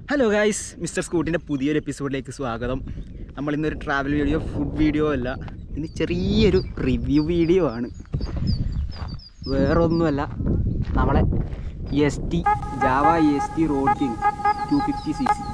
Hello guys mister സ്കൂട്ടിൻ്റെ പുതിയൊരു എപ്പിസോഡിലേക്ക് സ്വാഗതം നമ്മൾ ഇന്നൊരു ട്രാവൽ വീഡിയോ ഫുഡ് വീഡിയോ അല്ല ഇന്ന് ചെറിയൊരു റിവ്യൂ വീഡിയോ ആണ് വേറൊന്നുമല്ല നമ്മളെ Yezdi Jawa Yezdi road king two fifty C C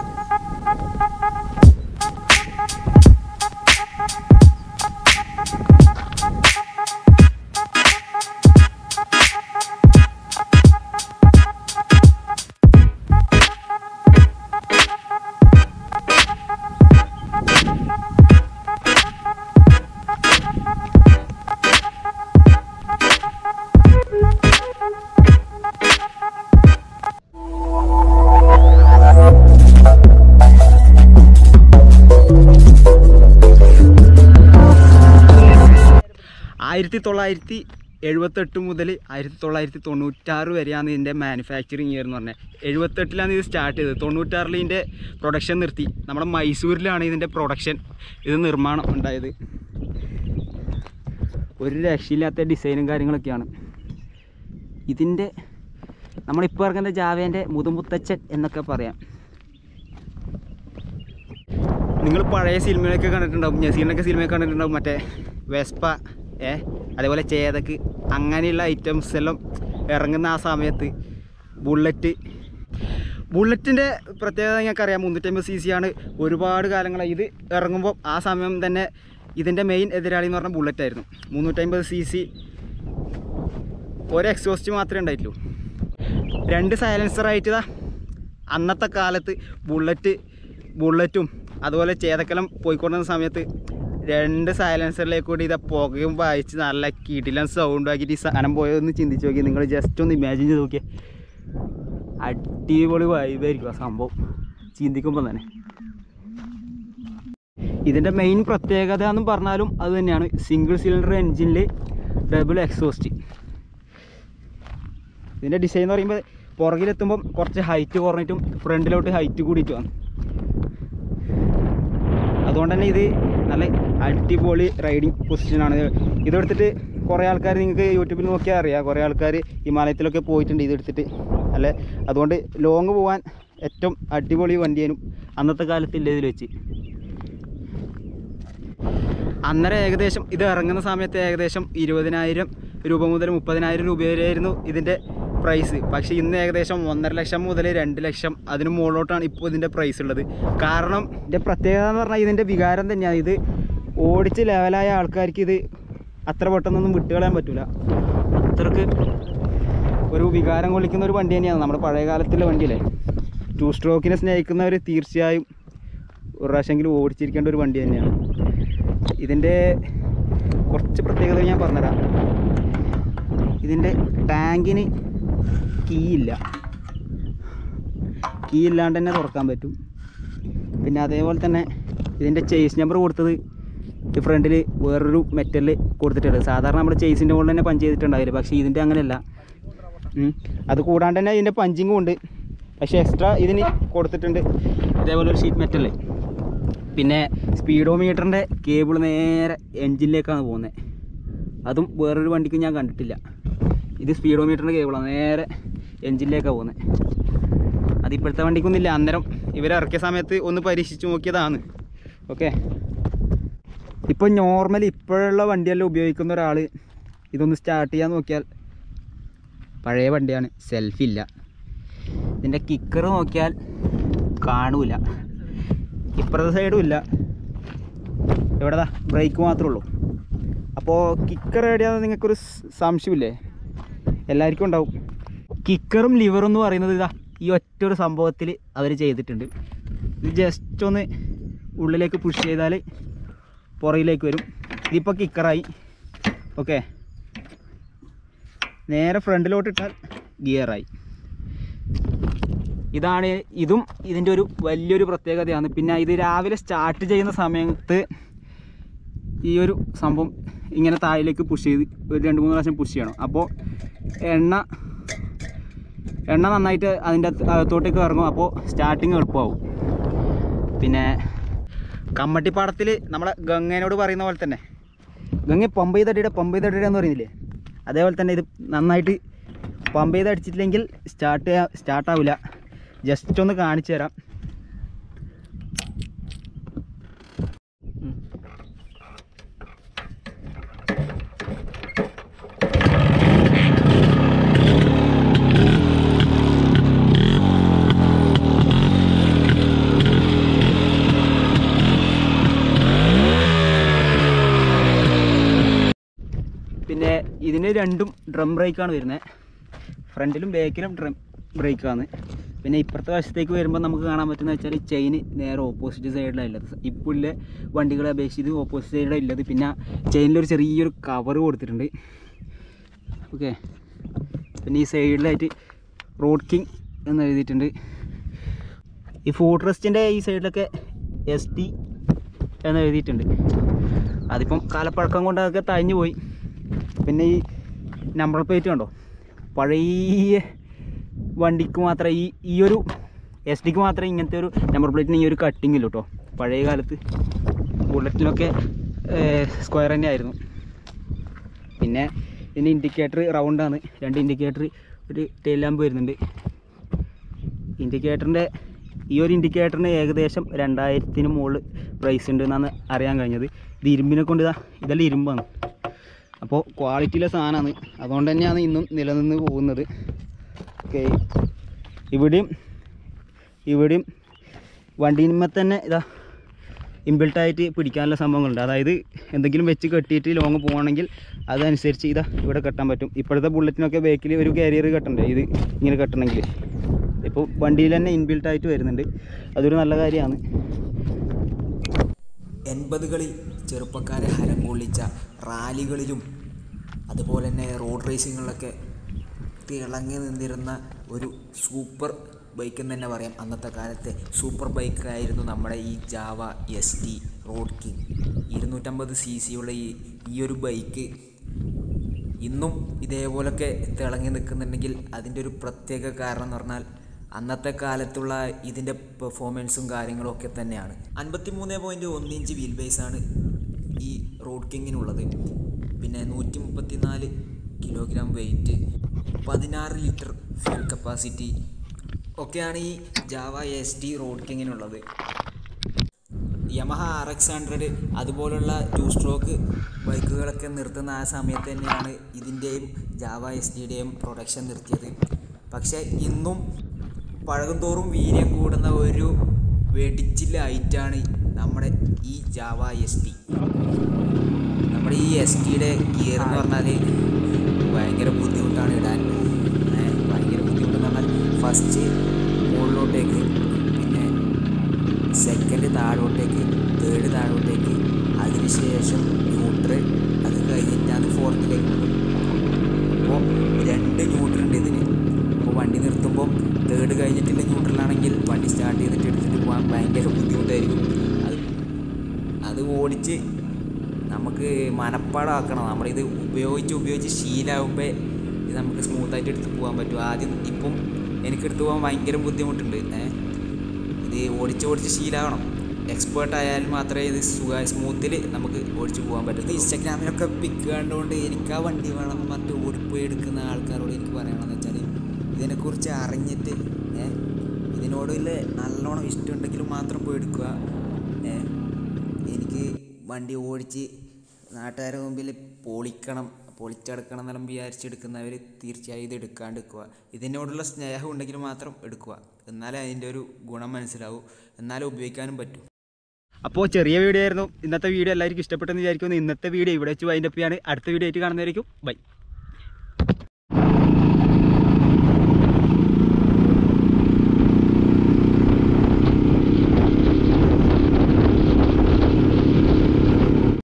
ആയിരത്തി തൊള്ളായിരത്തി എഴുപത്തെട്ട് മുതൽ ആയിരത്തി തൊള്ളായിരത്തി തൊണ്ണൂറ്റാറ് വരെയാണ് ഇതിൻ്റെ മാനുഫാക്ചറിങ് ഇയർ എന്ന് പറഞ്ഞത് എഴുപത്തെട്ടിലാണ് ഇത് സ്റ്റാർട്ട് ചെയ്തത് തൊണ്ണൂറ്റാറിൽ ഇതിൻ്റെ പ്രൊഡക്ഷൻ നിർത്തി നമ്മുടെ മൈസൂരിലാണ് ഇതിൻ്റെ പ്രൊഡക്ഷൻ ഇത് നിർമ്മാണം ഉണ്ടായത് ഒരു രക്ഷയില്ലാത്ത ഡിസൈനും കാര്യങ്ങളൊക്കെയാണ് ഇതിൻ്റെ നമ്മളിപ്പോൾ ഇറങ്ങുന്ന ജാവേൻ്റെ മുതുമുത്തച്ഛൻ എന്നൊക്കെ പറയാം നിങ്ങൾ പഴയ സിനിമയൊക്കെ കണ്ടിട്ടുണ്ടാവും നസീറിനൊക്കെ സിനിമയൊക്കെ കണ്ടിട്ടുണ്ടാവും മറ്റേ വെസ്പ ഏ അതേപോലെ ചേതക്ക് അങ്ങനെയുള്ള ഐറ്റംസ് എല്ലാം ഇറങ്ങുന്ന ആ സമയത്ത് ബുള്ളറ്റ് ബുള്ളറ്റിൻ്റെ പ്രത്യേകത നിങ്ങൾക്കറിയാം മുന്നൂറ്റമ്പത് സി സി ആണ് ഒരുപാട് കാലങ്ങളായി ഇത് ഇറങ്ങുമ്പോൾ ആ സമയം തന്നെ ഇതിൻ്റെ മെയിൻ എതിരാളി എന്ന് പറഞ്ഞാൽ ബുള്ളറ്റ് ആയിരുന്നു മുന്നൂറ്റമ്പത് സി സി ഒരു എക്സോസ്റ്റ് മാത്രമേ ഉണ്ടായിട്ടുള്ളൂ രണ്ട് സൈലൻസറായിട്ട് ഇതാ അന്നത്തെ കാലത്ത് ബുള്ളറ്റ് ബുള്ളറ്റും അതുപോലെ ചേതക്കലം പോയിക്കൊണ്ടിരുന്ന സമയത്ത് രണ്ട് സൈലൻസറിലേക്ക് കൂടി ഇതാ പുകയും വായിച്ച് നല്ല കിടിലൻ സൗണ്ട് ആക്കിയിട്ട് ഈ സാധനം പോയതൊന്ന് ചിന്തിച്ച് നോക്കി നിങ്ങൾ ജസ്റ്റ് ഒന്ന് ഇമാജിൻ ചെയ്ത് നോക്കിയേ അടിപൊളി വൈബായിരിക്കും ആ സംഭവം ചിന്തിക്കുമ്പോൾ തന്നെ ഇതിൻ്റെ മെയിൻ പ്രത്യേകത എന്ന് പറഞ്ഞാലും അത് തന്നെയാണ് സിംഗിൾ സിലിണ്ടർ എൻജിനിൽ ഡബിൾ എക്സോസ്റ്റ് ഇതിൻ്റെ ഡിസൈൻ എന്ന് പറയുമ്പോൾ പുറകിലെത്തുമ്പം കുറച്ച് ഹൈറ്റ് കുറഞ്ഞിട്ടും ഫ്രണ്ടിലോട്ട് ഹൈറ്റ് കൂടിയിട്ടുമാണ് അതുകൊണ്ട് തന്നെ ഇത് നല്ല അടിപൊളി റൈഡിങ് പൊസിഷനാണ് ഇതെടുത്തിട്ട് കുറേ ആൾക്കാർ നിങ്ങൾക്ക് യൂട്യൂബിൽ നോക്കിയാൽ അറിയാം കുറേ ആൾക്കാർ ഹിമാലയത്തിലൊക്കെ പോയിട്ടുണ്ട് ഇതെടുത്തിട്ട് അല്ലേ അതുകൊണ്ട് ലോങ് പോകാൻ ഏറ്റവും അടിപൊളി വണ്ടിയേനും അന്നത്തെ കാലത്തില്ല ഇതിൽ വെച്ച് അന്നേരം ഏകദേശം ഇത് ഇറങ്ങുന്ന സമയത്ത് ഏകദേശം ഇരുപതിനായിരം രൂപ മുതൽ മുപ്പതിനായിരം രൂപ വരെയായിരുന്നു ഇതിൻ്റെ പ്രൈസ് പക്ഷേ ഇന്ന് ഏകദേശം ഒന്നര ലക്ഷം മുതൽ രണ്ട് ലക്ഷം അതിന് മുകളിലോട്ടാണ് ഇപ്പോൾ ഇതിൻ്റെ പ്രൈസ് ഉള്ളത് കാരണം ഇതിൻ്റെ പ്രത്യേകത എന്ന് പറഞ്ഞാൽ ഇതിൻ്റെ വികാരം തന്നെയാണ് ഇത് ഓടിച്ച് ലെവലായ ആൾക്കാർക്ക് ഇത് അത്ര പെട്ടെന്നൊന്നും വിട്ടുകളയാൻ പറ്റില്ല അത്രക്ക് ഒരു വികാരം കൊള്ളിക്കുന്ന ഒരു വണ്ടി തന്നെയാണ് നമ്മുടെ പഴയ കാലത്തുള്ള വണ്ടിയല്ലേ ടു സ്ട്രോക്കിനെ സ്നേഹിക്കുന്നവർ തീർച്ചയായും ഒരു പ്രാവശ്യമെങ്കിലും ഓടിച്ചിരിക്കേണ്ട ഒരു വണ്ടി തന്നെയാണ് ഇതിൻ്റെ കുറച്ച് പ്രത്യേകത ഞാൻ പറഞ്ഞുതരാം ഇതിൻ്റെ ടാങ്കിന് കീ ഇല്ല കീ ഇല്ലാണ്ട് തന്നെ തുറക്കാൻ പറ്റും പിന്നെ അതേപോലെ തന്നെ ഇതിൻ്റെ ചേസ് നമ്പർ കൊടുത്തത് ഈ ഫ്രണ്ടിൽ വേറൊരു മെറ്റലിൽ കൊടുത്തിട്ടുണ്ട് സാധാരണ നമ്മൾ ചേസിൻ്റെ മുകളിൽ തന്നെ പഞ്ച് ചെയ്തിട്ടുണ്ടാവില്ല പക്ഷേ ഇതിൻ്റെ അങ്ങനെയല്ല ഉം. അത് കൂടാണ്ട് തന്നെ ഇതിൻ്റെ പഞ്ചിങ്ങും ഉണ്ട് പക്ഷേ എക്സ്ട്രാ ഇതിന് കൊടുത്തിട്ടുണ്ട് ഇതേപോലെ ഒരു ഷീറ്റ് മെറ്റല് പിന്നെ സ്പീഡോമീറ്ററിൻ്റെ കേബിൾ നേരെ എൻജിനിലേക്കാണ് പോകുന്നത് അതും വേറൊരു വണ്ടിക്കും ഞാൻ കണ്ടിട്ടില്ല ഇത് സ്പീഡോമീറ്ററിൻ്റെ കേബിളാണ് നേരെ എൻജിനിലേക്കാണ് പോകുന്നത് അത് ഇപ്പോഴത്തെ വണ്ടിക്കൊന്നുമില്ല അന്നേരം ഇവർ ഇറക്കിയ സമയത്ത് ഒന്ന് പരീക്ഷിച്ച് നോക്കിയതാണ് ഓക്കെ ഇപ്പോൾ നോർമലി ഇപ്പോഴുള്ള വണ്ടിയെല്ലാം ഉപയോഗിക്കുന്ന ഒരാൾ ഇതൊന്ന് സ്റ്റാർട്ട് ചെയ്യാൻ നോക്കിയാൽ പഴയ വണ്ടിയാണ് സെൽഫില്ല ഇതിൻ്റെ കിക്കർ നോക്കിയാൽ കാണൂല ഇപ്പുറത്തെ സൈഡും ഇല്ല എവിടെതാ ബ്രേക്ക് മാത്രമേ ഉള്ളൂ അപ്പോൾ കിക്കർ എവിടെയാണെന്ന് നിങ്ങൾക്കൊരു സ് സംശയമില്ലേ എല്ലാവർക്കും ഉണ്ടാവും കിക്കറും ലിവറും എന്ന് പറയുന്നത് ഇതാ ഈ ഒറ്റ ഒരു സംഭവത്തിൽ അവർ ചെയ്തിട്ടുണ്ട് ഇത് ജസ്റ്റ് ഒന്ന് ഉള്ളിലേക്ക് പുഷ് ചെയ്താൽ പുറകിലേക്ക് വരും ഇതിപ്പോൾ കിക്കറായി ഓക്കെ നേരെ ഫ്രണ്ടിലോട്ട് ഇട്ടാൽ ഗിയറായി ഇതാണ് ഇതും ഇതിൻ്റെ ഒരു വലിയൊരു പ്രത്യേകതയാണ് പിന്നെ ഇത് രാവിലെ സ്റ്റാർട്ട് ചെയ്യുന്ന സമയത്ത് ഈ ഒരു സംഭവം ഇങ്ങനെ താഴേക്ക് പുഷ് ചെയ്ത് ഒരു രണ്ട് മൂന്ന് പ്രാവശ്യം പുഷ് ചെയ്യണം അപ്പോൾ എണ്ണ എണ്ണ നന്നായിട്ട് അതിൻ്റെ അകത്ത് അകത്തോട്ടേക്ക് ഇറങ്ങും അപ്പോൾ സ്റ്റാർട്ടിങ് എളുപ്പമാവും പിന്നെ കമ്മട്ടിപ്പാടത്തിൽ നമ്മളെ ഗംഗേനോട് പറയുന്ന പോലെ തന്നെ ഗംഗ പമ്പ് ചെയ്തടിയുടെ പമ്പ് ചെയ്തടിയുടെ എന്ന് പറയുന്നില്ലേ അതേപോലെ തന്നെ ഇത് നന്നായിട്ട് പമ്പ് ചെയ്ത് അടിച്ചിട്ടില്ലെങ്കിൽ സ്റ്റാർട്ട് സ്റ്റാർട്ടാവില്ല ജസ്റ്റ് ഒന്ന് കാണിച്ചു തരാം ഉം. പിന്നെ ഇതിന് രണ്ടും ഡ്രം ബ്രേക്കാണ് വരുന്നത് ഫ്രണ്ടിലും ബാക്കിലും ഡ്രം ബ്രേക്കാണ് പിന്നെ ഇപ്പുറത്തെ വശത്തേക്ക് വരുമ്പോൾ നമുക്ക് കാണാൻ പറ്റുന്ന വെച്ചാൽ ചെയിന് നേരെ ഓപ്പോസിറ്റ് സൈഡിലാണ് ഉള്ളത് ഇപ്പോൾ ഉള്ള വണ്ടികളെ അപേക്ഷിച്ച് ഓപ്പോസിറ്റ് സൈഡിലാണ് ഉള്ളത് പിന്നെ ചെയിനിലൊരു ചെറിയൊരു കവർ കൊടുത്തിട്ടുണ്ട് ഓക്കെ പിന്നെ ഈ സൈഡിലായിട്ട് റോഡ് കിങ് എന്ന് എഴുതിയിട്ടുണ്ട് ഈ ഫുഡ് റെസ്റ്റിൻ്റെ ഈ സൈഡിലൊക്കെ എസ് ടി എന്ന് എഴുതിയിട്ടുണ്ട് അതിപ്പം കാലപ്പഴക്കം കൊണ്ട് അതൊക്കെ തഴഞ്ഞു പോയി പിന്നെ ഈ നമ്പർ പ്ലേറ്റ് കണ്ടോ പഴയ വണ്ടിക്ക് മാത്രമേ ഈ ഈ ഒരു എസ് ഡിക്ക് മാത്രമേ ഇങ്ങനത്തെ ഒരു നമ്പർ പ്ലേറ്റിന് ഈ ഒരു കട്ടിങ് ഇല്ല കേട്ടോ പഴയ കാലത്ത് ബുള്ളറ്റിനൊക്കെ സ്ക്വയർ തന്നെ ആയിരുന്നു പിന്നെ ഇതിന് ഇൻഡിക്കേറ്റർ റൗണ്ടാണ് രണ്ട് ഇൻഡിക്കേറ്റർ ഒരു ടെയിൽ ലാമ്പ് വരുന്നുണ്ട് ഇൻഡിക്കേറ്ററിൻ്റെ ഈ ഒരു ഇൻഡിക്കേറ്ററിന് ഏകദേശം രണ്ടായിരത്തിന് മുകളിൽ പ്രൈസ് ഉണ്ട് എന്നാണ് അറിയാൻ കഴിഞ്ഞത് ഇത് ഇരുമ്പിനെ കൊണ്ട് ഇതാ ഇതെല്ലാം ഇരുമ്പാണ് അപ്പോൾ ക്വാളിറ്റിയിലെ സാധനമാണ് അതുകൊണ്ട് തന്നെയാണ് ഇന്നും നിലനിന്ന് പോകുന്നത് ഓക്കെ ഇവിടെയും ഇവിടെയും വണ്ടീന്മേ തന്നെ ഇതാ ഇൻബിൽട്ടായിട്ട് പിടിക്കാനുള്ള സംഭവങ്ങളുണ്ട് അതായത് എന്തെങ്കിലും വെച്ച് കെട്ടിയിട്ട് ലോങ് പോകണമെങ്കിൽ അതനുസരിച്ച് ഇതാ ഇവിടെ കെട്ടാൻ പറ്റും ഇപ്പോഴത്തെ ബുള്ളറ്റിനൊക്കെ ബാക്കിൽ ഒരു കാരിയർ കെട്ടണ്ടേ ഇത് ഇങ്ങനെ കെട്ടണമെങ്കിൽ ഇപ്പോൾ വണ്ടിയിൽ തന്നെ ഇൻബിൽട്ടായിട്ട് വരുന്നുണ്ട് അതൊരു നല്ല കാര്യമാണ് എൺപതുകളിൽ ചെറുപ്പക്കാരെ ഹരം കൊള്ളിച്ച റാലികളിലും അതുപോലെ തന്നെ റോഡ് റേസിങ്ങുകളിലൊക്കെ തിളങ്ങി നിന്നിരുന്ന ഒരു സൂപ്പർ ബൈക്ക് എന്ന് തന്നെ പറയാം അന്നത്തെ കാലത്തെ സൂപ്പർ ബൈക്കായിരുന്നു നമ്മുടെ ഈ Jawa Yezdi road king ഇരുന്നൂറ്റമ്പത് സി സിയുള്ള ഈ ഈ ഒരു ബൈക്ക് ഇന്നും ഇതേപോലൊക്കെ തിളങ്ങി നിൽക്കുന്നുണ്ടെങ്കിൽ അതിൻ്റെ ഒരു പ്രത്യേക കാരണം എന്ന് പറഞ്ഞാൽ അന്നത്തെ കാലത്തുള്ള ഇതിൻ്റെ പെർഫോമൻസും കാര്യങ്ങളും ഒക്കെ തന്നെയാണ് അൻപത്തി മൂന്ന് പോയിൻറ്റ് ഒന്ന് ഇഞ്ച് വീൽ ബേസാണ് ഈ റോഡ് കിങ്ങിനുള്ളത് പിന്നെ നൂറ്റി മുപ്പത്തി നാല് കിലോഗ്രാം വെയിറ്റ് പതിനാറ് ലിറ്റർ ഫ്യൂൽ കപ്പാസിറ്റി ഒക്കെയാണ് ഈ ജാവ എസ് ടി റോഡ് കിങ്ങിനുള്ളത് യമഹ ആർ എക്സ് ഹൺഡ്രഡ് അതുപോലുള്ള ടു സ്ട്രോക്ക് ബൈക്കുകളൊക്കെ നിർത്തുന്ന ആ സമയത്ത് തന്നെയാണ് ഇതിൻ്റെയും ജാവ എസ് ടിയുടെയും പ്രൊഡക്ഷൻ നിർത്തിയത് പക്ഷേ ഇന്നും പഴകുന്തോറും വീര്യം കൂടുന്ന ഒരു വെടിച്ചില്ല ഐറ്റാണ് നമ്മുടെ ഈ ജാവ എസ് ടി നമ്മുടെ ഈ എസ് ടിയുടെ ഗിയർ എന്ന് പറഞ്ഞാൽ ഭയങ്കര ബുദ്ധിമുട്ടാണ് ഇടാൻ ഏ, ഭയങ്കര ബുദ്ധിമുട്ടെന്ന് പറഞ്ഞാൽ ഫസ്റ്റ് മുകളിലോട്ടേക്ക് പിന്നെ സെക്കൻഡ് താഴോട്ടേക്ക് തേർഡ് താഴോട്ടേക്ക് അതിനുശേഷം ന്യൂട്രൽ അത് കഴിഞ്ഞിട്ടാണ് ഫോർത്തിലേക്ക് അപ്പോൾ രണ്ട് ന്യൂട്രൽ ഉണ്ട് ഇതിന് അപ്പോൾ വണ്ടി നിർത്തുമ്പോൾ തേർഡ് കഴിഞ്ഞിട്ടുള്ള ന്യൂട്രലാണെങ്കിൽ വണ്ടി സ്റ്റാർട്ട് ചെയ്തിട്ട് എടുത്തിട്ട് പോകാൻ ഭയങ്കര ബുദ്ധിമുട്ടായിരിക്കും അത് അത് ഓടിച്ച് നമുക്ക് മനപ്പാടാക്കണം നമ്മളിത് ഉപയോഗിച്ച് ഉപയോഗിച്ച് ശീലമാകുമ്പോൾ ഇത് നമുക്ക് സ്മൂത്തായിട്ട് എടുത്ത് പോകാൻ പറ്റും ആദ്യം ഇപ്പം എനിക്ക് എടുത്ത് പോകാൻ ഭയങ്കര ബുദ്ധിമുട്ടുണ്ട് ഏഹ് ഇത് ഓടിച്ച് ഓടിച്ച് ശീലമാകണം എക്സ്പേർട്ട് ആയാൽ മാത്രമേ ഇത് സുഖ സ്മൂത്തിൽ നമുക്ക് ഓടിച്ച് പോകാൻ പറ്റൂ ഇൻസ്റ്റാഗ്രാമിലൊക്കെ പിക്ക് കണ്ടുകൊണ്ട് എനിക്ക് ആ വണ്ടി വേണം എന്ന് പറഞ്ഞിട്ട് ഓടിപ്പോയി എടുക്കുന്ന ആൾക്കാരോട് എനിക്ക് പറയണമെന്ന് വെച്ചാൽ ഇതിനെക്കുറിച്ച് അറിഞ്ഞിട്ട് ഏ ഇതിനോടുള്ള നല്ലോണം ഇഷ്ടമുണ്ടെങ്കിൽ മാത്രം പോയി എടുക്കുക ഏ എനിക്ക് വണ്ടി ഓടിച്ച് നാട്ടുകാരുടെ മുമ്പിൽ പൊളിക്കണം പൊളിച്ചെടുക്കണം എന്നെല്ലാം വിചാരിച്ചെടുക്കുന്നവർ തീർച്ചയായും ഇത് എടുക്കാണ്ട് എടുക്കുക ഇതിനോടുള്ള സ്നേഹം ഉണ്ടെങ്കിൽ മാത്രം എടുക്കുക എന്നാലേ അതിൻ്റെ ഒരു ഗുണം മനസ്സിലാവൂ എന്നാലേ ഉപയോഗിക്കാനും പറ്റൂ അപ്പോൾ ചെറിയ വീഡിയോ ആയിരുന്നു ഇന്നത്തെ വീഡിയോ എല്ലാവർക്കും ഇഷ്ടപ്പെട്ടെന്ന് വിചാരിക്കുന്നു ഇന്നത്തെ വീഡിയോ ഇവിടെ വെച്ച് വൈൻഡപ്പ് ചെയ്യാണ് അടുത്ത വീഡിയോ ആയിട്ട് കാണുന്നതായിരിക്കും ബൈ